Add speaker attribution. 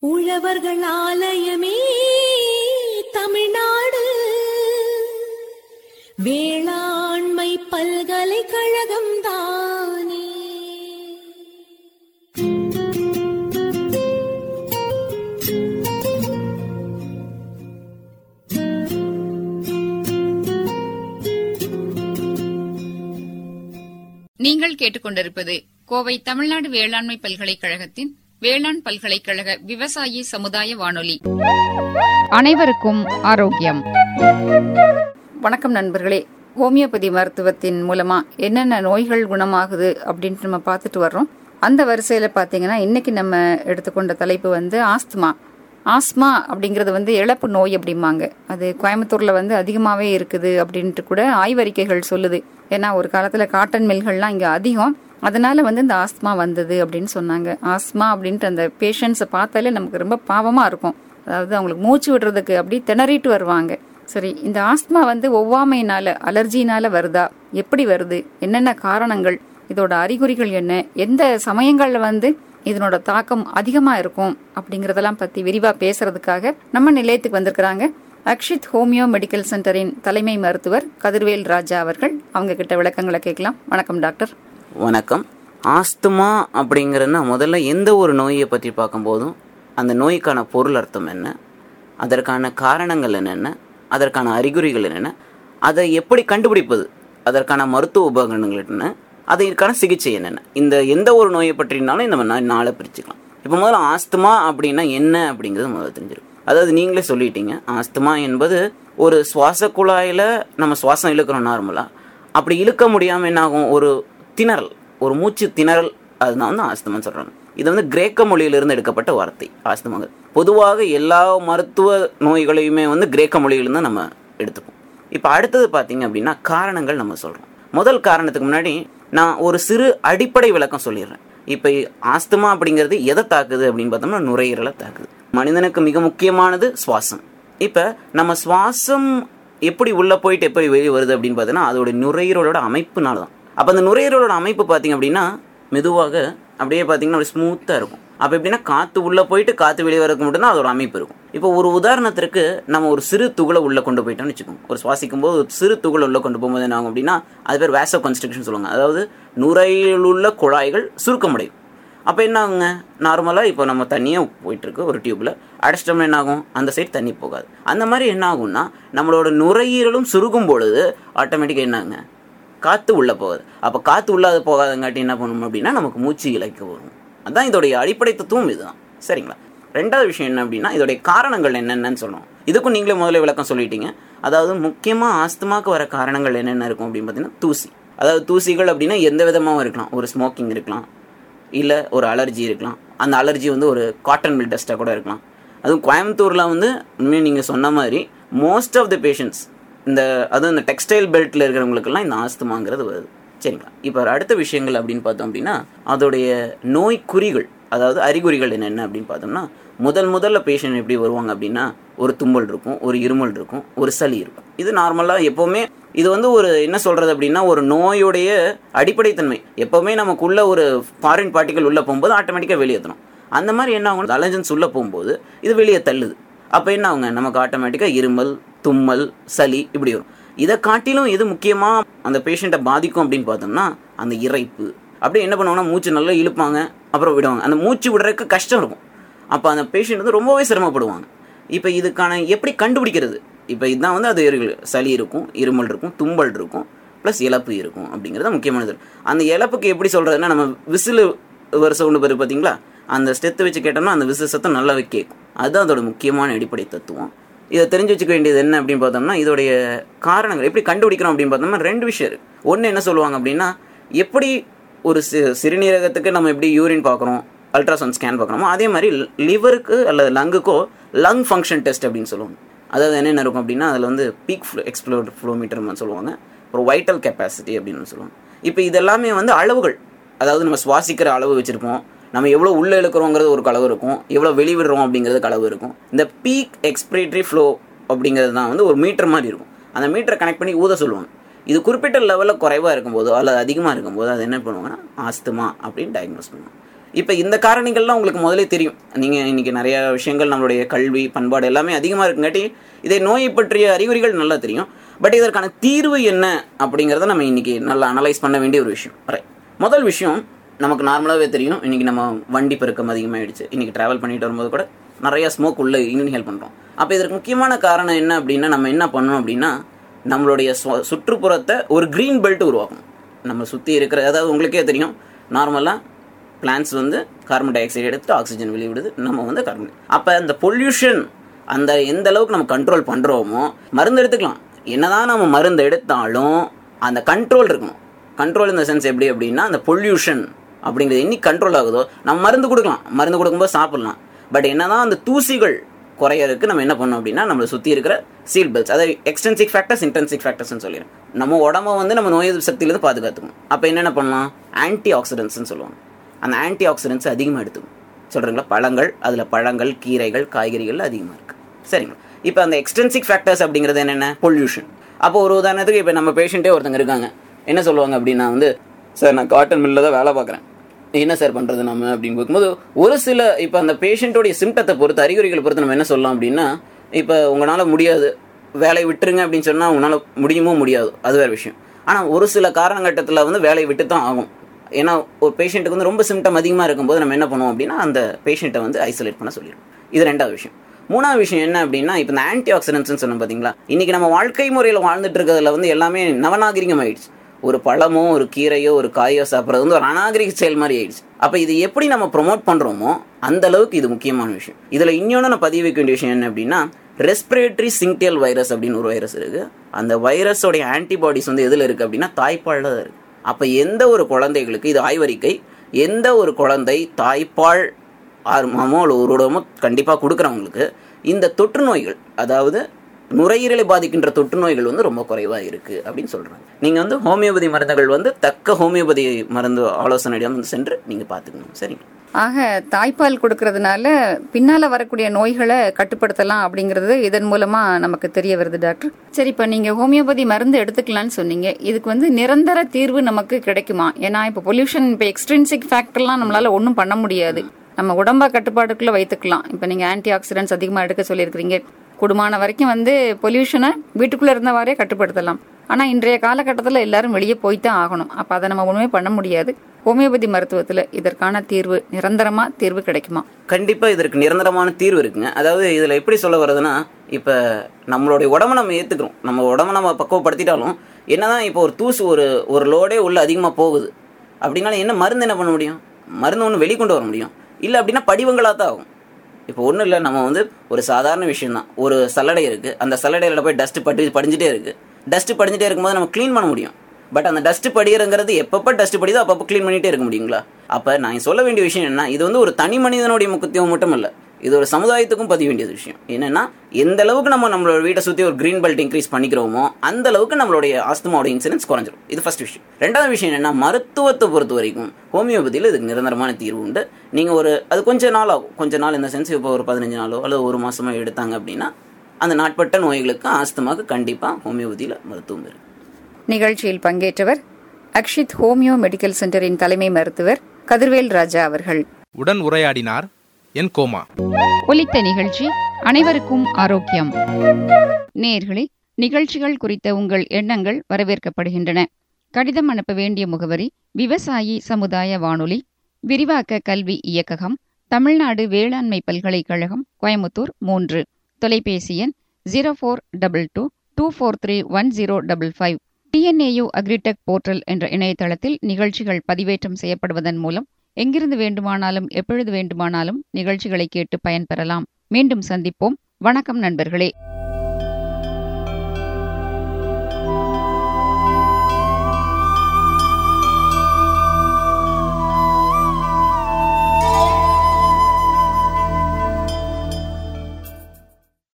Speaker 1: உழவர்கள் ஆலயமே தமிழ்நாடு வேளாண்மை பல்கலைக்கழகம் தானே
Speaker 2: நீங்கள் கேட்டுக்கொண்டிருப்பது கோவை தமிழ்நாடு வேளாண்மை பல்கலைக்கழகத்தின் வேளாண் பல்கலைக்கழக விவசாயி சமுதாய வானொலி
Speaker 3: அனைவருக்கும் ஆரோக்கியம்
Speaker 4: வணக்கம் நண்பர்களே ஹோமியோபதி மருத்துவத்தின் மூலமா என்னென்ன நோய்கள் குணமாகுது அப்படின்ட்டு நம்ம பார்த்துட்டு வர்றோம் அந்த வரிசையில பாத்தீங்கன்னா இன்னைக்கு நம்ம எடுத்துக்கொண்ட தலைப்பு வந்து ஆஸ்துமா ஆஸ்மா அப்படிங்கிறது வந்து இழப்பு நோய் அப்படிம்பாங்க அது கோயம்புத்தூர்ல வந்து அதிகமாவே இருக்குது அப்படின்ட்டு கூட ஆய்வறிக்கைகள் சொல்லுது ஏன்னா ஒரு காலத்துல காட்டன் மில்கள்லாம் இங்க அதிகம் அதனால வந்து இந்த ஆஸ்துமா வந்தது அப்படின்னு சொன்னாங்க ஆஸ்மா அப்படின்ட்டு அந்த பேஷண்ட்ஸை பார்த்தாலே நமக்கு ரொம்ப பாவமா இருக்கும் அதாவது அவங்களுக்கு மூச்சு விடுறதுக்கு அப்படி திணறிட்டு வருவாங்க சரி இந்த ஆஸ்துமா வந்து ஒவ்வாமையினால அலர்ஜினால வருதா எப்படி வருது என்னென்ன காரணங்கள் இதோட அறிகுறிகள் என்ன எந்த சமயங்கள்ல வந்து இதனோட தாக்கம் அதிகமா இருக்கும் அப்படிங்கறதெல்லாம் பத்தி விரிவா பேசுறதுக்காக நம்ம நிலையத்துக்கு வந்திருக்கிறாங்க அக்ஷித் ஹோமியோ மெடிக்கல் சென்டரின் தலைமை மருத்துவர் கதிர்வேல் ராஜா அவர்கள் அவங்க கிட்ட விளக்கங்களை கேட்கலாம் வணக்கம் டாக்டர்
Speaker 5: வணக்கம் ஆஸ்துமா அப்படிங்கிறதுனா முதல்ல எந்த ஒரு நோயை பற்றி பார்க்கும்போதும் அந்த நோய்க்கான பொருள் அர்த்தம் என்ன அதற்கான காரணங்கள் என்னென்ன அதற்கான அறிகுறிகள் என்னென்ன அதை எப்படி கண்டுபிடிப்பது அதற்கான மருத்துவ உபகரணங்கள் என்ன அதற்கான சிகிச்சை என்னென்ன இந்த எந்த ஒரு நோயை பற்றினாலும் நம்ம நா- நாளை பிரிச்சுக்கலாம் இப்போ முதல்ல ஆஸ்துமா அப்படின்னா என்ன அப்படிங்கிறது முதல்ல தெரிஞ்சிருக்கும் அதாவது நீங்களே சொல்லிட்டீங்க ஆஸ்துமா என்பது ஒரு சுவாச குழாயில் நம்ம சுவாசம் இழுக்கிறோம் நார்மலாக அப்படி இழுக்க முடியாமல் என்ன ஆகும் ஒரு திணறல் ஒரு மூச்சு திணறல் அதுதான் வந்து ஆஸ்துமான்னு சொல்கிறாங்க இது வந்து கிரேக்க மொழியிலிருந்து எடுக்கப்பட்ட வார்த்தை ஆஸ்துமாங்க பொதுவாக எல்லா மருத்துவ நோய்களையுமே வந்து கிரேக்க மொழியிலிருந்து தான் நம்ம எடுத்துப்போம் இப்போ அடுத்தது பார்த்தீங்க அப்படின்னா காரணங்கள் நம்ம சொல்கிறோம் முதல் காரணத்துக்கு முன்னாடி நான் ஒரு சிறு அடிப்படை விளக்கம் சொல்லிடுறேன் இப்போ ஆஸ்துமா அப்படிங்கிறது எதை தாக்குது அப்படின்னு பார்த்தோம்னா நுரையீரலை தாக்குது மனிதனுக்கு மிக முக்கியமானது சுவாசம் இப்போ நம்ம சுவாசம் எப்படி உள்ளே போயிட்டு எப்படி வெளியே வருது அப்படின்னு பார்த்தீங்கன்னா அதோட நுரையீரலோட அமைப்புனால தான் அப்போ அந்த நுரையீரலோட அமைப்பு பார்த்தீங்க அப்படின்னா மெதுவாக அப்படியே பார்த்தீங்கன்னா அப்படி ஸ்மூத்தாக இருக்கும் அப்போ எப்படின்னா காற்று உள்ளே போயிட்டு காற்று வெளியே வரதுக்கு மட்டும்தான் அதோட அமைப்பு இருக்கும் இப்போ ஒரு உதாரணத்திற்கு நம்ம ஒரு சிறு துகளை உள்ளே கொண்டு போயிட்டோம்னு வச்சுக்கோங்க ஒரு சுவாசிக்கும் போது ஒரு சிறு துகளை உள்ளே கொண்டு போகும்போது என்ன ஆகும் அப்படின்னா அது பேர் வேசோ கன்ஸ்ட்ரக்ஷன் சொல்லுவாங்க அதாவது நுரையிலுள்ள குழாய்கள் சுருக்கமடையும் அப்போ என்ன ஆகுங்க நார்மலாக இப்போ நம்ம தண்ணியே போயிட்டுருக்கு ஒரு டியூப்பில் அடைச்சிட்டோம்னா என்ன ஆகும் அந்த சைடு தண்ணி போகாது அந்த மாதிரி என்ன ஆகும்னா நம்மளோட நுரையீரலும் சுருக்கும் பொழுது ஆட்டோமேட்டிக்காக என்னங்க காற்று உள்ளே போகாது அப்போ காற்று உள்ளாத போகாதங்காட்டி என்ன பண்ணணும் அப்படின்னா நமக்கு மூச்சு இழைக்க வரும் அதான் இதோடைய அடிப்படை தத்துவம் இதுதான் சரிங்களா ரெண்டாவது விஷயம் என்ன அப்படின்னா இதோடைய காரணங்கள் என்னென்னு சொல்லணும் இதுக்கும் நீங்களே முதல்ல விளக்கம் சொல்லிட்டீங்க அதாவது முக்கியமாக ஆஸ்துமாக்கு வர காரணங்கள் என்னென்ன இருக்கும் அப்படின்னு பார்த்தீங்கன்னா தூசி அதாவது தூசிகள் அப்படின்னா எந்த விதமாகவும் இருக்கலாம் ஒரு ஸ்மோக்கிங் இருக்கலாம் இல்லை ஒரு அலர்ஜி இருக்கலாம் அந்த அலர்ஜி வந்து ஒரு காட்டன் மில் டஸ்ட்டாக கூட இருக்கலாம் அதுவும் கோயம்புத்தூரில் வந்து உண்மையாக நீங்கள் சொன்ன மாதிரி மோஸ்ட் ஆஃப் த பேஷண்ட்ஸ் இந்த அதுவும் இந்த டெக்ஸ்டைல் பெல்ட்டில் இருக்கிறவங்களுக்கெல்லாம் இந்த ஆஸ்துமாங்கிறது வருது சரிங்களா இப்போ அடுத்த விஷயங்கள் அப்படின்னு பார்த்தோம் அப்படின்னா அதோடைய நோய் குறிகள் அதாவது அறிகுறிகள் என்னென்ன அப்படின்னு பார்த்தோம்னா முதல் முதல்ல பேஷண்ட் எப்படி வருவாங்க அப்படின்னா ஒரு தும்மல் இருக்கும் ஒரு இருமல் இருக்கும் ஒரு சளி இருக்கும் இது நார்மலாக எப்போவுமே இது வந்து ஒரு என்ன சொல்கிறது அப்படின்னா ஒரு நோயுடைய அடிப்படைத்தன்மை எப்போவுமே நமக்குள்ள ஒரு ஃபாரின் பார்ட்டிகள் உள்ளே போகும்போது ஆட்டோமேட்டிக்காக வெளியேற்றணும் அந்த மாதிரி என்ன ஆகும் அலர்ஜன்ஸ் உள்ளே போகும்போது இது வெளியே தள்ளுது அப்போ என்ன ஆகுங்க நமக்கு ஆட்டோமேட்டிக்காக இருமல் தும்மல் சளி இப்படி வரும் இதை காட்டிலும் எது முக்கியமாக அந்த பேஷண்ட்டை பாதிக்கும் அப்படின்னு பார்த்தோம்னா அந்த இறைப்பு அப்படியே என்ன பண்ணுவாங்கன்னா மூச்சு நல்லா இழுப்பாங்க அப்புறம் விடுவாங்க அந்த மூச்சு விடுறதுக்கு கஷ்டம் இருக்கும் அப்போ அந்த பேஷண்ட் வந்து ரொம்பவே சிரமப்படுவாங்க இப்போ இதுக்கான எப்படி கண்டுபிடிக்கிறது இப்போ இதுதான் வந்து அது இருக்கு. சளி இருக்கும் இருமல் இருக்கும் தும்பல் இருக்கும் ப்ளஸ் இழப்பு இருக்கும் அப்படிங்கிறது முக்கியமானது அந்த இழப்புக்கு எப்படி சொல்கிறதுனா நம்ம விசில் வரிசை ஒன்று பேர் பார்த்தீங்களா அந்த ஸ்டெத்து வச்சு கேட்டோம்னா அந்த விசில் சத்தம் நல்லாவே கேட்கும் அதுதான் அதோட முக்கியமான அடிப்படை தத்துவம் இதை தெரிஞ்சு வச்சுக்க வேண்டியது என்ன அப்படின்னு பார்த்தோம்னா இதோடைய காரணங்கள் எப்படி கண்டுபிடிக்கிறோம் அப்படின்னு பார்த்தோம்னா ரெண்டு விஷயம் இருக்கு ஒன்று என்ன சொல்லுவாங்க அப்படின்னா எப்படி ஒரு சி சிறுநீரகத்துக்கு நம்ம எப்படி யூரின் பார்க்குறோம் அல்ட்ராசவுண்ட் ஸ்கேன் பார்க்குறோமோ அதே மாதிரி லிவருக்கு அல்லது லங்குக்கோ லங் ஃபங்க்ஷன் டெஸ்ட் அப்படின்னு சொல்லுவாங்க அதாவது என்னென்ன இருக்கும் அப்படின்னா அதில் வந்து பீக் ஃப்ளோ எக்ஸ்ப்ளோர் ஃப்ளோமீட்டர்னு சொல்லுவாங்க அப்புறம் வைட்டல் கெப்பாசிட்டி அப்படின்னு சொல்லுவாங்க இப்போ இதெல்லாமே வந்து அளவுகள் அதாவது நம்ம சுவாசிக்கிற அளவு வச்சுருப்போம் நம்ம எவ்வளோ உள்ளே இழுக்கிறோங்கிறது ஒரு அளவு இருக்கும் எவ்வளோ வெளிவிடுறோம் அப்படிங்கிறது அளவு இருக்கும் இந்த பீக் எக்ஸ்பிரேட்டரி ஃப்ளோ அப்படிங்கிறது தான் வந்து ஒரு மீட்டர் மாதிரி இருக்கும் அந்த மீட்டரை கனெக்ட் பண்ணி ஊத சொல்லுவாங்க இது குறிப்பிட்ட லெவலில் குறைவாக இருக்கும்போது அல்லது அதிகமாக இருக்கும்போது அது என்ன பண்ணுவாங்கன்னா ஆஸ்துமா அப்படின்னு டயக்னோஸ் பண்ணுவாங்க இப்போ இந்த காரணிகள்லாம் உங்களுக்கு முதலே தெரியும் நீங்கள் இன்னைக்கு நிறைய விஷயங்கள் நம்மளுடைய கல்வி பண்பாடு எல்லாமே அதிகமாக இருக்குங்காட்டி இதை நோயை பற்றிய அறிகுறிகள் நல்லா தெரியும் பட் இதற்கான தீர்வு என்ன அப்படிங்கிறத நம்ம இன்னைக்கு நல்லா அனலைஸ் பண்ண வேண்டிய ஒரு விஷயம் ரைட் முதல் விஷயம் நமக்கு நார்மலாகவே தெரியும் இன்னைக்கு நம்ம வண்டி பெருக்கம் அதிகமாகிடுச்சு இன்னைக்கு ட்ராவல் பண்ணிட்டு வரும்போது கூட நிறைய ஸ்மோக் உள்ள இன்ஹேல் பண்ணுறோம் அப்போ இதற்கு முக்கியமான காரணம் என்ன அப்படின்னா நம்ம என்ன பண்ணணும் அப்படின்னா நம்மளுடைய சு- சுற்றுப்புறத்தை ஒரு க்ரீன் பெல்ட் உருவாக்கணும் நம்ம சுற்றி இருக்கிற அதாவது உங்களுக்கே தெரியும் நார்மலாக பிளான்ஸ் வந்து கார்பன் டை ஆக்சைடு எடுத்து ஆக்சிஜன் வெளியிடுது நம்ம வந்து கார்பன் அப்போ அந்த பொல்யூஷன் அந்த எந்த அளவுக்கு நம்ம கண்ட்ரோல் பண்ணுறோமோ மருந்து எடுத்துக்கலாம் என்னதான் நம்ம மருந்து எடுத்தாலும் அந்த கண்ட்ரோல் இருக்கணும் கண்ட்ரோல் இந்த சென்ஸ் எப்படி அப்படின்னா அந்த பொல்யூஷன் அப்படிங்கிறது என்னைக்கு கண்ட்ரோல் ஆகுதோ நம்ம மருந்து கொடுக்கலாம் மருந்து கொடுக்கும்போது சாப்பிடலாம் பட் என்னதான் அந்த தூசிகள் குறையறதுக்கு நம்ம என்ன பண்ணோம் அப்படின்னா நம்மளை சுற்றி இருக்கிற சீல் பெல்ட்ஸ் அதாவது எக்ஸ்டென்சிக் ஃபேக்டர்ஸ் இன்டென்சிக் ஃபேக்டர்ஸ்னு சொல்லிடுறோம் நம்ம உடம்ப வந்து நம்ம நோய் எதிர்ப்பு சக்தியிலேருந்து பாதுகாத்துக்கணும் அப்போ என்னென்ன பண்ணலாம் ஆன்டி ஆக்சிடென்ட்ஸ்னு சொல்லுவாங்க அந்த ஆன்டி ஆக்சிடென்ட்ஸ் அதிகமாக எடுத்துக்கணும் சொல்கிறீங்களா பழங்கள் அதில் பழங்கள் கீரைகள் காய்கறிகள் அதிகமாக இருக்குது சரிங்களா இப்போ அந்த எக்ஸ்டென்சிக் ஃபேக்டர்ஸ் அப்படிங்கிறது என்னென்ன பொல்யூஷன் அப்போ ஒரு உதாரணத்துக்கு இப்போ நம்ம பேஷண்ட்டே ஒருத்தங்க இருக்காங்க என்ன சொல்லுவாங்க அப்படின்னா வந்து சார் நான் காட்டன் மில்லில் தான் வேலை பார்க்குறேன் என்ன சார் பண்ணுறது நம்ம அப்படின்னு பார்க்கும்போது ஒரு சில இப்போ அந்த பேஷண்ட்டோடைய சிம்டத்தை பொறுத்து அறிகுறிகளை பொறுத்து நம்ம என்ன சொல்லலாம் அப்படின்னா இப்போ உங்களால் முடியாது வேலையை விட்டுருங்க அப்படின்னு சொன்னால் உங்களால் முடியுமோ முடியாது அது வேறு விஷயம் ஆனால் ஒரு சில காரணகட்டத்தில் வந்து வேலையை விட்டு தான் ஆகும் ஏன்னா ஒரு பேஷண்ட்டுக்கு வந்து ரொம்ப சிம்டம் அதிகமாக இருக்கும்போது நம்ம என்ன பண்ணுவோம் அப்படின்னா அந்த பேஷண்ட்டை வந்து ஐசோலேட் பண்ண சொல்லிடுவோம் இது ரெண்டாவது விஷயம் மூணாவது விஷயம் என்ன அப்படின்னா இப்போ இந்த ஆன்டி ஆக்சிடென்ட்ஸ்னு சொன்னோம் பார்த்தீங்களா இன்னைக்கு நம்ம வாழ்க்கை முறையில் வாழ்ந்துட்டு இருக்கிறதுல வந்து எல்லாமே நவநாகரிகம் ஆயிடுச்சு ஒரு பழமோ ஒரு கீரையோ ஒரு காயோ சாப்பிட்றது வந்து ஒரு அநாகரிக செயல் மாதிரி ஆயிடுச்சு அப்போ இது எப்படி நம்ம ப்ரொமோட் பண்ணுறோமோ அந்த அளவுக்கு இது முக்கியமான விஷயம் இதில் இன்னொன்று நான் பதிவு வைக்க வேண்டிய விஷயம் என்ன அப்படின்னா ரெஸ்பிரேட்டரி சிங்டியல் வைரஸ் அப்படின்னு ஒரு வைரஸ் இருக்கு அந்த வைரஸோடைய ஆன்டிபாடிஸ் வந்து எதில் இருக்கு அப்படின்னா தாய்ப்பாலில் தான் இருக்கு அப்போ எந்த ஒரு குழந்தைகளுக்கு இது ஆய்வறிக்கை எந்த ஒரு குழந்தை தாய்ப்பால் ஆர்வமோ அல்லது உருவமோ கண்டிப்பாக கொடுக்குறவங்களுக்கு இந்த தொற்று நோய்கள் அதாவது நுரையீரலை பாதிக்கின்ற தொற்று நோய்கள் வந்து ரொம்ப குறைவாக இருக்குது அப்படின்னு சொல்கிறாங்க நீங்கள் வந்து ஹோமியோபதி மருந்துகள் வந்து தக்க ஹோமியோபதி மருந்து ஆலோசனையிடம் வந்து சென்று நீங்கள் பார்த்துக்கணும் சரிங்க
Speaker 4: ஆக தாய்ப்பால் கொடுக்கறதுனால பின்னால வரக்கூடிய நோய்களை கட்டுப்படுத்தலாம் அப்படிங்கிறது இதன் மூலமா நமக்கு தெரிய வருது டாக்டர் சரி இப்ப நீங்க ஹோமியோபதி மருந்து எடுத்துக்கலாம்னு சொன்னீங்க இதுக்கு வந்து நிரந்தர தீர்வு நமக்கு கிடைக்குமா ஏன்னா இப்ப பொல்யூஷன் இப்ப எக்ஸ்ட்ரின்சிக் ஃபேக்டர்லாம் நம்மளால ஒன்றும் பண்ண முடியாது நம்ம உடம்ப கட்டுப்பாட்டுக்குள்ள வைத்துக்கலாம் இப்ப நீங்க ஆன்டி ஆக்சிடென்ட்ஸ் அதிகமா எடுக்க சொல்லியிருக்கிறீங்க கூடுமான வரைக்கும் வந்து பொல்யூஷனை வீட்டுக்குள்ள இருந்தவாறே கட்டுப்படுத்தலாம் ஆனா இன்றைய காலகட்டத்தில் எல்லாரும் வெளியே போய்தான் ஆகணும் அப்ப அதை நம்ம ஒண்ணுமே பண்ண முடியாது ஹோமியோபதி மருத்துவத்துல இதற்கான தீர்வு நிரந்தரமா தீர்வு கிடைக்குமா
Speaker 5: கண்டிப்பாக இதற்கு நிரந்தரமான தீர்வு இருக்குங்க அதாவது இதில் எப்படி சொல்ல வருதுன்னா இப்போ நம்மளுடைய உடம்ப நம்ம ஏற்றுக்கிறோம் நம்ம உடம்ப நம்ம பக்குவப்படுத்திட்டாலும் என்னதான் இப்போ ஒரு தூசு ஒரு ஒரு லோடே உள்ள அதிகமாக போகுது அப்படின்னாலும் என்ன மருந்து என்ன பண்ண முடியும் மருந்து ஒன்று வெளிக்கொண்டு வர முடியும் இல்லை அப்படின்னா படிவங்களாக தான் ஆகும் இப்போ ஒன்றும் இல்லை நம்ம வந்து ஒரு சாதாரண விஷயம் தான் ஒரு சல்லடை இருக்குது அந்த சல்லடையில் போய் டஸ்ட் பட்டு படிஞ்சிட்டே இருக்குது டஸ்ட் படிஞ்சிட்டே இருக்கும்போது நம்ம க்ளீன் பண்ண முடியும் பட் அந்த டஸ்ட் படிகிறங்கிறது எப்பப்போ டஸ்ட் படிதோ அப்பப்போ க்ளீன் பண்ணிட்டே இருக்க முடியுங்களா அப்போ நான் சொல்ல வேண்டிய விஷயம் என்ன இது வந்து ஒரு தனி மனிதனுடைய முக்கியத்துவம் மட்டும் இல்லை இது ஒரு சமுதாயத்துக்கும் பதிய வேண்டியது விஷயம் என்னன்னா எந்த அளவுக்கு நம்ம நம்மளோட வீட்டை சுற்றி ஒரு க்ரீன் பெல்ட் இன்க்ரீஸ் பண்ணிக்கிறோமோ அந்த அளவுக்கு நம்மளுடைய ஆஸ்துமாவோட இன்சிடென்ஸ் குறைஞ்சிரும் இது ஃபர்ஸ்ட் விஷயம் ரெண்டாவது விஷயம் என்னன்னா மருத்துவத்தை பொறுத்த வரைக்கும் ஹோமியோபதியில் இதுக்கு நிரந்தரமான தீர்வு உண்டு நீங்கள் ஒரு அது கொஞ்ச நாள் ஆகும் கொஞ்ச நாள் இந்த சென்ஸ் இப்போ ஒரு பதினஞ்சு நாளோ அல்லது ஒரு மாசமோ எடுத்தாங்க அப்படின்னா அந்த நாட்பட்ட நோய்களுக்கு ஆஸ்துமாக்கு கண்டிப்பாக ஹோமியோபதியில் மருத்துவம் இருக்கு
Speaker 4: நிகழ்ச்சியில் பங்கேற்றவர் அக்ஷித் ஹோமியோ மெடிக்கல் சென்டரின் தலைமை மருத்துவர் கதிர்வேல் ராஜா அவர்கள்
Speaker 6: உடன் உரையாடினார் என் கோமா
Speaker 3: ஒலித்த நிகழ்ச்சி அனைவருக்கும் ஆரோக்கியம் நேர்களே நிகழ்ச்சிகள் குறித்த உங்கள் எண்ணங்கள் வரவேற்கப்படுகின்றன கடிதம் அனுப்ப வேண்டிய முகவரி விவசாயி சமுதாய வானொலி விரிவாக்க கல்வி இயக்ககம் தமிழ்நாடு வேளாண்மை பல்கலைக்கழகம் கோயமுத்தூர் மூன்று தொலைபேசி எண் zero four double two two four three one zero double five TNAU agritech portal என்ற இணையதளத்தில் நிகழ்ச்சிகள் பதிவேற்றம் செய்யப்படுவதன் மூலம் எங்கிருந்து வேண்டுமானாலும் எப்பொழுது வேண்டுமானாலும் நிகழ்ச்சிகளை கேட்டு பயன்பெறலாம் மீண்டும் சந்திப்போம் வணக்கம் நண்பர்களே